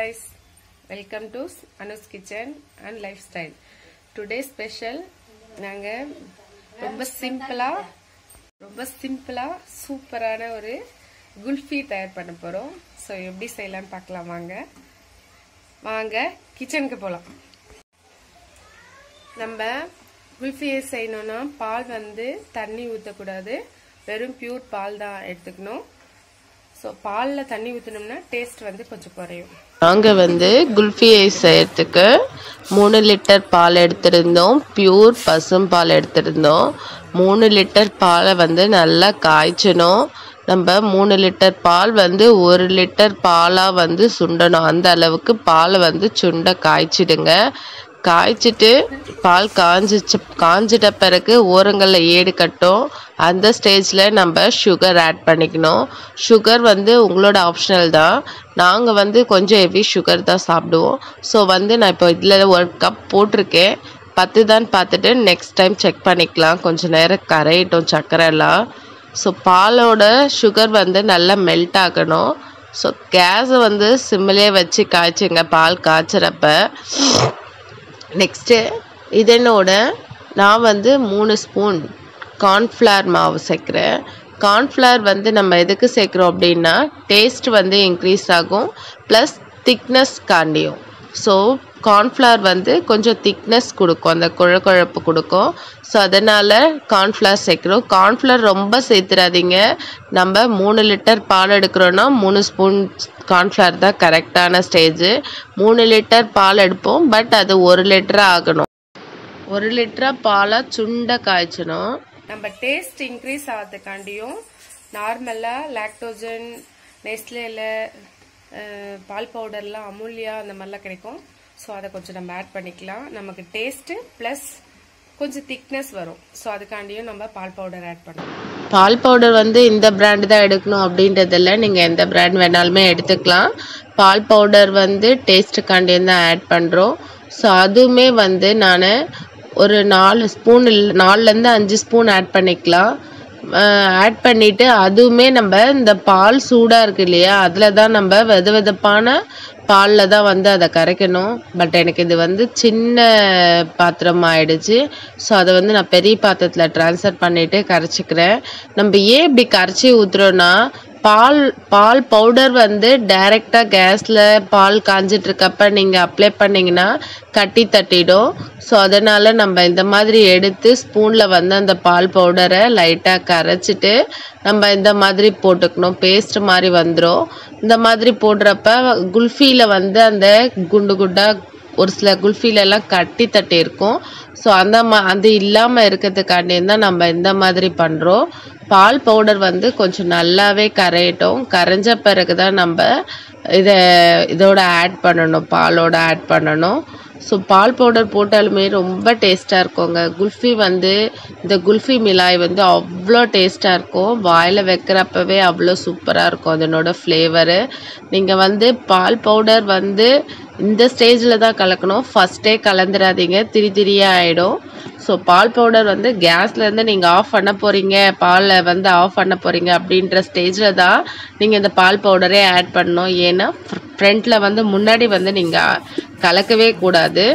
guys welcome to Anu's kitchen and lifestyle today special நாங்கள் ரொம்ப சிம்பிளாக ரொம்ப சிம்பிளாக சூப்பரான ஒரு குல்ஃபி தயார் பண்ண போகிறோம் ஸோ எப்படி செய்யலாம்னு பார்க்கலாம் வாங்க வாங்க கிச்சனுக்கு போகலாம் நம்ம குல்ஃபியை செய்யணும்னா பால் வந்து தண்ணி ஊற்றக்கூடாது வெறும் பியூர் பால் தான் எடுத்துக்கணும் ஸோ பாலில் தண்ணி ஊற்றினோம்னா டேஸ்ட் வந்து கொஞ்சம் குறையும் நாங்கள் வந்து குல்ஃபி ஐஸ் செய்யறதுக்கு மூணு லிட்டர் பால் எடுத்திருந்தோம் பியூர் பசும் பால் எடுத்திருந்தோம் மூணு லிட்டர் பாலை வந்து நல்லா காய்ச்சணும் நம்ம மூணு லிட்டர் பால் வந்து ஒரு லிட்டர் பாலாக வந்து சுண்டணும் அந்த அளவுக்கு பாலை வந்து சுண்ட காய்ச்சிடுங்க காய்ச்சிட்டு பால் காஞ்சிச்சு காஞ்சிட்ட பிறகு ஓரங்களில் ஏடு கட்டும் அந்த ஸ்டேஜில் நம்ம சுகர் ஆட் பண்ணிக்கணும் சுகர் வந்து உங்களோட ஆப்ஷனல் தான் நாங்கள் வந்து கொஞ்சம் ஹெவி சுகர் தான் சாப்பிடுவோம் ஸோ வந்து நான் இப்போ இதில் ஒரு கப் போட்டிருக்கேன் பத்து தான் பார்த்துட்டு நெக்ஸ்ட் டைம் செக் பண்ணிக்கலாம் கொஞ்சம் நேரம் கரையிட்டோம் சர்க்கரை எல்லாம் ஸோ பாலோட சுகர் வந்து நல்லா மெல்ட் ஆகணும் ஸோ கேஸை வந்து சிம்மிலே வச்சு காய்ச்சுங்க பால் காய்ச்சறப்ப நெக்ஸ்ட்டு இதனோட நான் வந்து மூணு ஸ்பூன் கார்ன்ஃப்ளவர் மாவு சேர்க்குறேன் கார்ன்ஃப்ளவர் வந்து நம்ம எதுக்கு சேர்க்குறோம் அப்படின்னா டேஸ்ட் வந்து இன்க்ரீஸ் ஆகும் ப்ளஸ் திக்னஸ் காண்டியும் ஸோ கார்ன்ஃப்ளவர் வந்து கொஞ்சம் திக்னஸ் கொடுக்கும் அந்த குழ குழப்பு கொடுக்கும் ஸோ அதனால் கார்ன்ஃப்ளவர் சேர்க்குறோம் கார்ன்ஃப்ளவர் ரொம்ப சேர்த்துறாதீங்க நம்ம மூணு லிட்டர் பால் எடுக்கிறோன்னா மூணு ஸ்பூன் கார்ன்ஃப்ளவர் தான் கரெக்டான ஸ்டேஜு மூணு லிட்டர் பால் எடுப்போம் பட் அது ஒரு லிட்டராக ஆகணும் ஒரு லிட்டராக பாலாக சுண்ட காய்ச்சணும் நம்ம டேஸ்ட் இன்க்ரீஸ் ஆகிறதுக்காண்டியும் நார்மலாக லாக்டோஜன் நெஸ்லேல பால் பவுடர்லாம் அமுல்யா அந்த மாதிரிலாம் கிடைக்கும் ஸோ அதை கொஞ்சம் நம்ம ஆட் பண்ணிக்கலாம் நமக்கு டேஸ்ட்டு ப்ளஸ் கொஞ்சம் திக்னஸ் வரும் ஸோ அதுக்காண்டியும் நம்ம பால் பவுடர் ஆட் பண்ணலாம் பால் பவுடர் வந்து இந்த பிராண்டு தான் எடுக்கணும் அப்படின்றதில்ல நீங்கள் எந்த பிராண்ட் வேணாலுமே எடுத்துக்கலாம் பால் பவுடர் வந்து டேஸ்ட்டுக்காண்டியும் தான் ஆட் பண்ணுறோம் ஸோ அதுவுமே வந்து நான் ஒரு நாலு ஸ்பூன் நாலுலேருந்து அஞ்சு ஸ்பூன் ஆட் பண்ணிக்கலாம் ஆட் பண்ணிவிட்டு அதுவுமே நம்ம இந்த பால் சூடாக இருக்கு இல்லையா அதில் தான் நம்ம வெத வெதப்பான பாலில் தான் வந்து அதை கரைக்கணும் பட் எனக்கு இது வந்து சின்ன பாத்திரம் ஆயிடுச்சு ஸோ அதை வந்து நான் பெரிய பாத்திரத்தில் ட்ரான்ஸ்ஃபர் பண்ணிவிட்டு கரைச்சிக்கிறேன் நம்ம ஏன் இப்படி கரைச்சி ஊற்றுறோன்னா பால் பால் பவுடர் வந்து டைரெக்டாக கேஸில் பால் காஞ்சிட்டு இருக்கப்ப நீங்கள் அப்ளை பண்ணிங்கன்னா கட்டி தட்டிடும் ஸோ அதனால் நம்ம இந்த மாதிரி எடுத்து ஸ்பூனில் வந்து அந்த பால் பவுடரை லைட்டாக கரைச்சிட்டு நம்ம இந்த மாதிரி போட்டுக்கணும் பேஸ்ட் மாதிரி வந்துடும் இந்த மாதிரி போடுறப்ப குல்ஃபியில் வந்து அந்த குண்டு குண்டாக ஒரு சில குல்ஃபிலெல்லாம் கட்டி தட்டி இருக்கும் ஸோ அந்த மா அது இல்லாமல் இருக்கிறதுக்காண்டியும் தான் நம்ம இந்த மாதிரி பண்ணுறோம் பால் பவுடர் வந்து கொஞ்சம் நல்லாவே கரையட்டும் கரைஞ்ச பிறகு தான் நம்ம இதை இதோட ஆட் பண்ணணும் பாலோட ஆட் பண்ணணும் ஸோ பால் பவுடர் போட்டாலுமே ரொம்ப டேஸ்ட்டாக இருக்குங்க குல்ஃபி வந்து இந்த குல்ஃபி மிலாய் வந்து அவ்வளோ டேஸ்ட்டாக இருக்கும் வாயில் வைக்கிறப்பவே அவ்வளோ சூப்பராக இருக்கும் அதனோட ஃப்ளேவரு நீங்கள் வந்து பால் பவுடர் வந்து இந்த ஸ்டேஜில் தான் கலக்கணும் ஃபஸ்ட்டே கலந்துடாதீங்க திரி திரியாக ஆகிடும் ஸோ பால் பவுடர் வந்து கேஸ்லேருந்து நீங்கள் ஆஃப் பண்ண போகிறீங்க பாலை வந்து ஆஃப் பண்ண போகிறீங்க அப்படின்ற ஸ்டேஜில் தான் நீங்கள் இந்த பால் பவுடரே ஆட் பண்ணணும் ஏன்னா ஃப்ரண்ட்டில் வந்து முன்னாடி வந்து நீங்கள் கலக்கவே கூடாது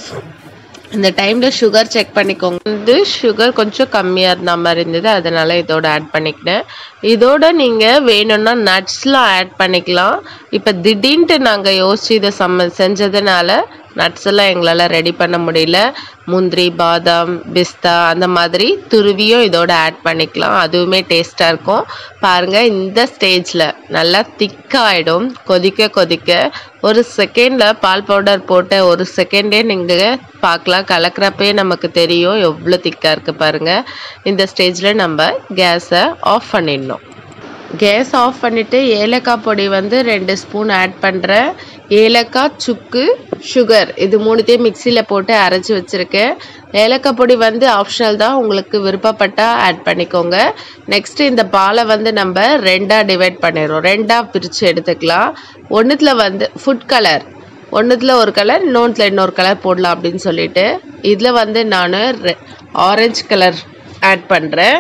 இந்த டைமில் சுகர் செக் பண்ணிக்கோங்க வந்து சுகர் கொஞ்சம் கம்மியாக இருந்த மாதிரி இருந்தது அதனால் இதோட ஆட் பண்ணிக்கிட்டேன் இதோட நீங்கள் வேணும்னா நட்ஸ்லாம் ஆட் பண்ணிக்கலாம் இப்போ திடீர்னு நாங்கள் யோசிச்சு இதை சம்ம செஞ்சதுனால நட்ஸ் எல்லாம் எங்களால் ரெடி பண்ண முடியல முந்திரி பாதாம் பிஸ்தா அந்த மாதிரி துருவியும் இதோட ஆட் பண்ணிக்கலாம் அதுவுமே டேஸ்ட்டாக இருக்கும் பாருங்கள் இந்த ஸ்டேஜில் நல்லா திக்காகிடும் கொதிக்க கொதிக்க ஒரு செகண்டில் பால் பவுடர் போட்ட ஒரு செகண்டே நீங்கள் பார்க்கலாம் கலக்கிறப்பே நமக்கு தெரியும் எவ்வளோ திக்காக இருக்குது பாருங்கள் இந்த ஸ்டேஜில் நம்ம கேஸை ஆஃப் பண்ணிடணும் கேஸ் ஆஃப் பண்ணிவிட்டு ஏலக்காய் பொடி வந்து ரெண்டு ஸ்பூன் ஆட் பண்ணுறேன் ஏலக்காய் சுக்கு சுகர் இது மூணுத்தையும் மிக்சியில் போட்டு அரைச்சி வச்சுருக்கேன் ஏலக்காய் பொடி வந்து ஆப்ஷனல் தான் உங்களுக்கு விருப்பப்பட்டால் ஆட் பண்ணிக்கோங்க நெக்ஸ்ட்டு இந்த பாலை வந்து நம்ம ரெண்டாக டிவைட் பண்ணிடுறோம் ரெண்டாக பிரித்து எடுத்துக்கலாம் ஒன்றுத்தில் வந்து ஃபுட் கலர் ஒன்றுத்தில் ஒரு கலர் இன்னொன்றுத்தில் இன்னொரு கலர் போடலாம் அப்படின்னு சொல்லிட்டு இதில் வந்து நான் ஆரஞ்சு கலர் ஆட் பண்ணுறேன்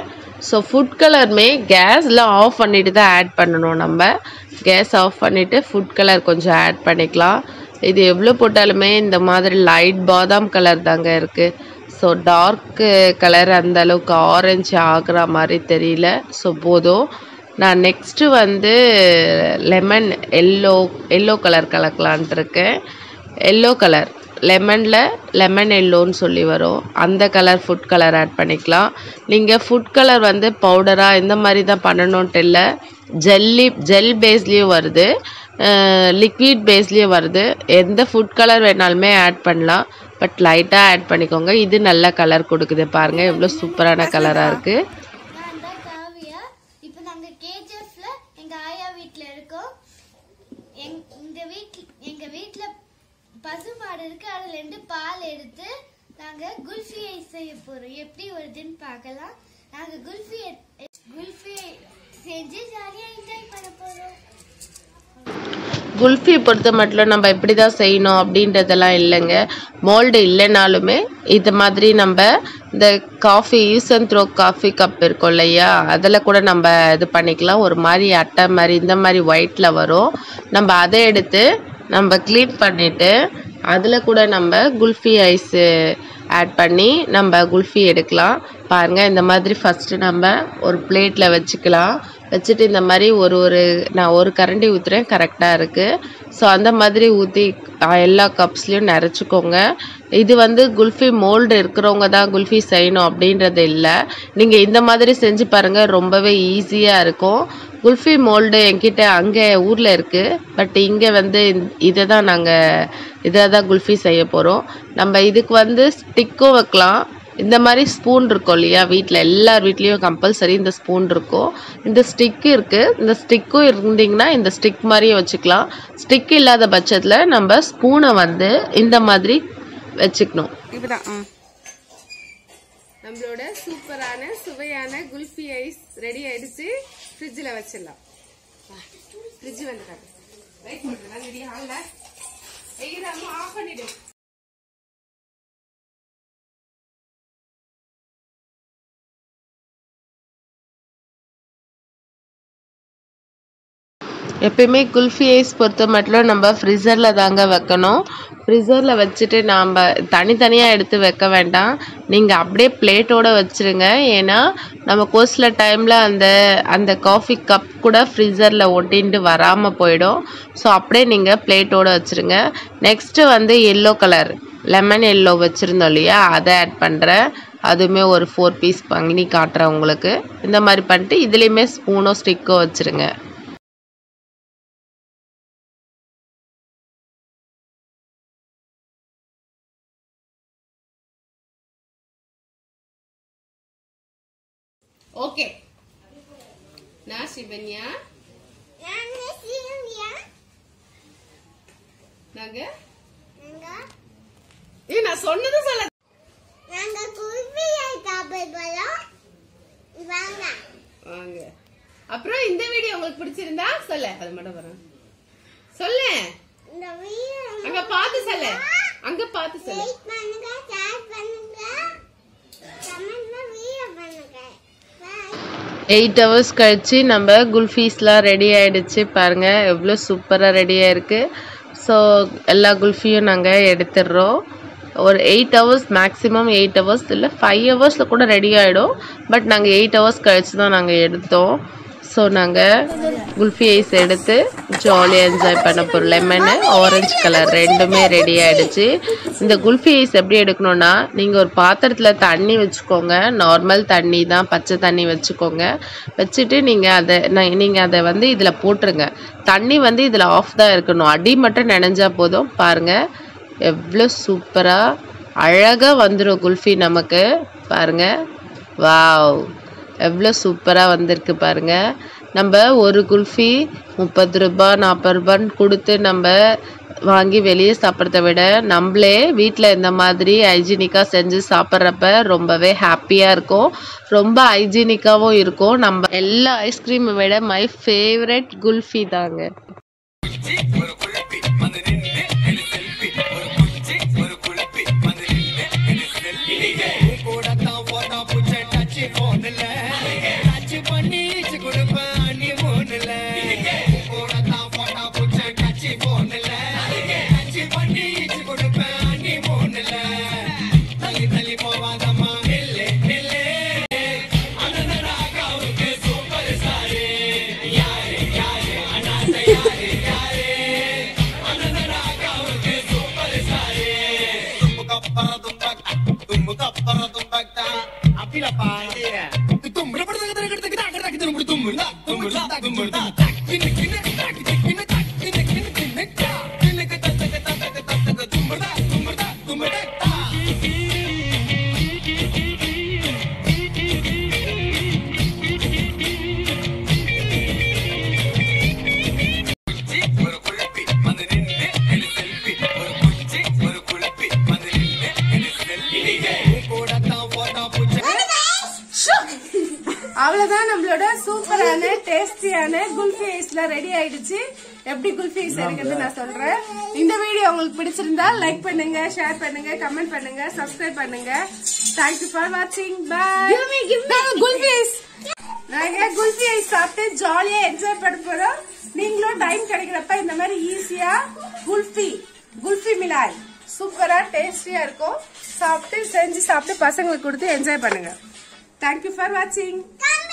ஸோ ஃபுட் கலருமே கேஸில் ஆஃப் பண்ணிட்டு தான் ஆட் பண்ணணும் நம்ம கேஸ் ஆஃப் பண்ணிவிட்டு ஃபுட் கலர் கொஞ்சம் ஆட் பண்ணிக்கலாம் இது எவ்வளோ போட்டாலுமே இந்த மாதிரி லைட் பாதாம் கலர் தாங்க இருக்குது ஸோ டார்க்கு கலர் அந்த அளவுக்கு ஆரஞ்சு ஆகுற மாதிரி தெரியல ஸோ போதும் நான் நெக்ஸ்ட்டு வந்து லெமன் எல்லோ எல்லோ கலர் கலக்கலான்ட்டு இருக்கேன் எல்லோ கலர் லெமனில் லெமன் எல்லோன்னு சொல்லி வரும் அந்த கலர் ஃபுட் கலர் ஆட் பண்ணிக்கலாம் நீங்கள் ஃபுட் கலர் வந்து பவுடராக இந்த மாதிரி தான் பண்ணணுன்ட்டு இல்லை ஜெல்லி ஜெல் பேஸ்லேயும் வருது லிக்விட் பேஸ்லேயும் வருது எந்த ஃபுட் கலர் வேணாலுமே ஆட் பண்ணலாம் பட் லைட்டாக ஆட் பண்ணிக்கோங்க இது நல்ல கலர் கொடுக்குது பாருங்கள் எவ்வளோ சூப்பரான கலராக இருக்குது நான் தான் காவியா இப்போ நாங்க கேஜிஎஃப்ல எங்க ஆயா வீட்ல இருக்கோம் எங் இந்த வீட்ல எங்க வீட்ல பசுமாடு இருக்கு அதுல இருந்து பால் எடுத்து நாங்க குல்ஃபி ஐஸ் செய்ய போறோம் எப்படி வருதுன்னு பார்க்கலாம் நாங்க குல்ஃபி எ- குல்ஃபி செஞ்சு ஜாலியா என்ஜாய் பண்ண போறோம் குல்ஃபி பொறுத்த மட்டும் நம்ம இப்படி தான் செய்யணும் அப்படின்றதெல்லாம் இல்லைங்க மோல்டு இல்லைனாலுமே இது மாதிரி நம்ம இந்த coffee use and throw coffee cup இருக்கும் இல்லையா அதில் கூட நம்ம இது பண்ணிக்கலாம் ஒரு மாதிரி அட்டை மாதிரி இந்த மாதிரி ஒயிட்டில் வரும் நம்ம அதை எடுத்து நம்ம க்ளீன் பண்ணிவிட்டு அதில் கூட நம்ம குல்ஃபி ஐஸு ஆட் பண்ணி நம்ம குல்ஃபி எடுக்கலாம் பாருங்கள் இந்த மாதிரி ஃபஸ்ட்டு நம்ம ஒரு பிளேட்டில் வச்சுக்கலாம் வச்சுட்டு இந்த மாதிரி ஒரு ஒரு நான் ஒரு கரண்டி ஊற்றுறேன் கரெக்டாக இருக்குது ஸோ அந்த மாதிரி ஊற்றி எல்லா கப்ஸ்லேயும் நிறச்சிக்கோங்க இது வந்து குல்ஃபி மோல்டு இருக்கிறவங்க தான் குல்ஃபி செய்யணும் அப்படின்றது இல்லை நீங்கள் இந்த மாதிரி செஞ்சு பாருங்கள் ரொம்பவே ஈஸியாக இருக்கும் குல்ஃபி மோல்டு என்கிட்ட அங்கே ஊரில் இருக்குது பட் இங்கே வந்து இதை தான் நாங்கள் இதை தான் குல்ஃபி செய்ய போகிறோம் நம்ம இதுக்கு வந்து ஸ்டிக்கும் வைக்கலாம் இந்த மாதிரி ஸ்பூன் இருக்கும் இல்லையா வீட்டில் எல்லார் வீட்லேயும் கம்பல்சரி இந்த ஸ்பூன் இருக்கும் இந்த ஸ்டிக்கு இருக்குது இந்த ஸ்டிக்கும் இருந்தீங்கன்னா இந்த ஸ்டிக் மாதிரியே வச்சுக்கலாம் ஸ்டிக் இல்லாத பட்சத்தில் நம்ம ஸ்பூனை வந்து இந்த மாதிரி வச்சுக்கணும் இப்பதான் ம். நம்மளோட சூப்பரான சுவையான குல்ஃபி ஐஸ் ரெடி ஆயிடுச்சு ஃப்ரிட்ஜில் வச்சிடலாம் ஃப்ரிட்ஜ் வந்து காட்டு ரைட் பண்ணுறேன் ரெடி ஹாலில் வெயிடாம ஆஃப் பண்ணிடு எப்பயுமே குல்ஃபி ஐஸ் பொறுத்த மட்டும் நம்ம ஃப்ரிசரில் தாங்க வைக்கணும் ஃப்ரிசரில் வச்சுட்டு நாம் தனித்தனியாக எடுத்து வைக்க வேண்டாம் நீங்கள் அப்படியே பிளேட்டோட வச்சுருங்க ஏன்னா நமக்கு ஒரு சில டைமில் அந்த அந்த காஃபி கப் கூட ஃப்ரிசரில் ஒட்டின்ட்டு வராமல் போயிடும் ஸோ அப்படியே நீங்கள் பிளேட்டோட வச்சுருங்க நெக்ஸ்ட்டு வந்து எல்லோ கலர் லெமன் எல்லோ வச்சுருந்தோம் இல்லையா அதை ஆட் பண்ணுறேன் அதுவுமே ஒரு ஃபோர் பீஸ் பண்ணி காட்டுறேன் உங்களுக்கு இந்த மாதிரி பண்ணிட்டு இதுலேயுமே ஸ்பூனோ ஸ்டிக்கோ வச்சுருங்க ஓகே நான் சிவன்யா நாங்க சீனியா நாங்க நாங்க ஏ நான் சொன்னது சொல்ல நாங்க குல்ஃபி ஐஸ் சாப்பிட போறோம் வாங்க வாங்க அப்புறம் இந்த வீடியோ உங்களுக்கு பிடிச்சிருந்தா சொல்ல அது மட்டும் வரேன் சொல்லு இந்த வீடியோ அங்க பார்த்து சொல்லு அங்க பார்த்து சொல்லு லைக் பண்ணுங்க ஷேர் பண்ணுங்க கமெண்ட்ல வீடியோ பண்ணுங்க பாய் எயிட் ஹவர்ஸ் கழிச்சு நம்ம குல்ஃபீஸ்லாம் ரெடி ஆயிடுச்சு பாருங்க எவ்வளோ சூப்பராக ரெடியாக இருக்குது ஸோ எல்லா குல்ஃபியும் நாங்கள் எடுத்துடுறோம் ஒரு eight hours maximum eight hours இல்லை ஃபைவ் ஹவர்ஸில் கூட ரெடி ஆகிடும் பட் நாங்கள் எயிட் ஹவர்ஸ் கழிச்சு தான் நாங்கள் எடுத்தோம் ஸோ நாங்கள் குல்ஃபி ஐஸ் எடுத்து ஜாலியாக என்ஜாய் பண்ண போகிறோம் லெமனு ஆரஞ்சு கலர் ரெண்டுமே ரெடி ஆகிடுச்சு இந்த குல்ஃபி ஐஸ் எப்படி எடுக்கணும்னா நீங்கள் ஒரு பாத்திரத்தில் தண்ணி வச்சுக்கோங்க நார்மல் தண்ணி தான் பச்சை தண்ணி வச்சுக்கோங்க வச்சுட்டு நீங்கள் அதை நீங்கள் அதை வந்து இதில் போட்டுருங்க தண்ணி வந்து இதில் ஆஃப் தான் இருக்கணும் அடி மட்டும் நனைஞ்சா போதும் பாருங்கள் எவ்வளோ சூப்பராக அழகாக வந்துடும் குல்ஃபி நமக்கு பாருங்கள் வாவ் எவ்வளோ சூப்பராக வந்திருக்கு பாருங்க நம்ம ஒரு குல்ஃபி முப்பது ரூபாய் நாற்பது ரூபான்னு கொடுத்து நம்ம வாங்கி வெளியே சாப்பிட்றத விட நம்மளே வீட்டில் இந்த மாதிரி ஹைஜீனிக்காக செஞ்சு சாப்பிட்றப்ப ரொம்பவே ஹாப்பியாக இருக்கும் ரொம்ப ஹைஜீனிக்காகவும் இருக்கும் நம்ம எல்லா ஐஸ்கிரீமை விட மை ஃபேவரட் குல்ஃபி தாங்க ஒரு குழப்பி வந்து நின்று எடு செல்ஃபி ஒரு குச்சி ஒரு குழப்பி வந்து நின்று எடு செல்ஃபி கூட தான் போட்டா பூச்சை டச்சு போன்ல அவ்வளவுதான் நம்மளோட சூப்பரான டேஸ்டியான குல்ஃபி ஐஸ்ல ரெடி ஆயிடுச்சு எப்படி குல்ஃபி ஐஸ் எடுக்கிறது நான் சொல்றேன் இந்த வீடியோ உங்களுக்கு பிடிச்சிருந்தா லைக் பண்ணுங்க ஷேர் பண்ணுங்க கமெண்ட் பண்ணுங்க சப்ஸ்கிரைப் பண்ணுங்க தேங்க்யூ ஃபார் வாட்சிங் பாய் குல்ஃபி ஐஸ் நாங்க குல்ஃபி ஐஸ் சாப்பிட்டு ஜாலியா என்ஜாய் பண்ண போறோம் நீங்களும் டைம் கிடைக்கிறப்ப இந்த மாதிரி ஈஸியா குல்ஃபி குல்ஃபி மிலாய் சூப்பரா டேஸ்டியா இருக்கும் சாப்பிட்டு செஞ்சு சாப்பிட்டு பசங்களுக்கு கொடுத்து என்ஜாய் பண்ணுங்க தேங்க்யூ ஃபார் வாட்சிங்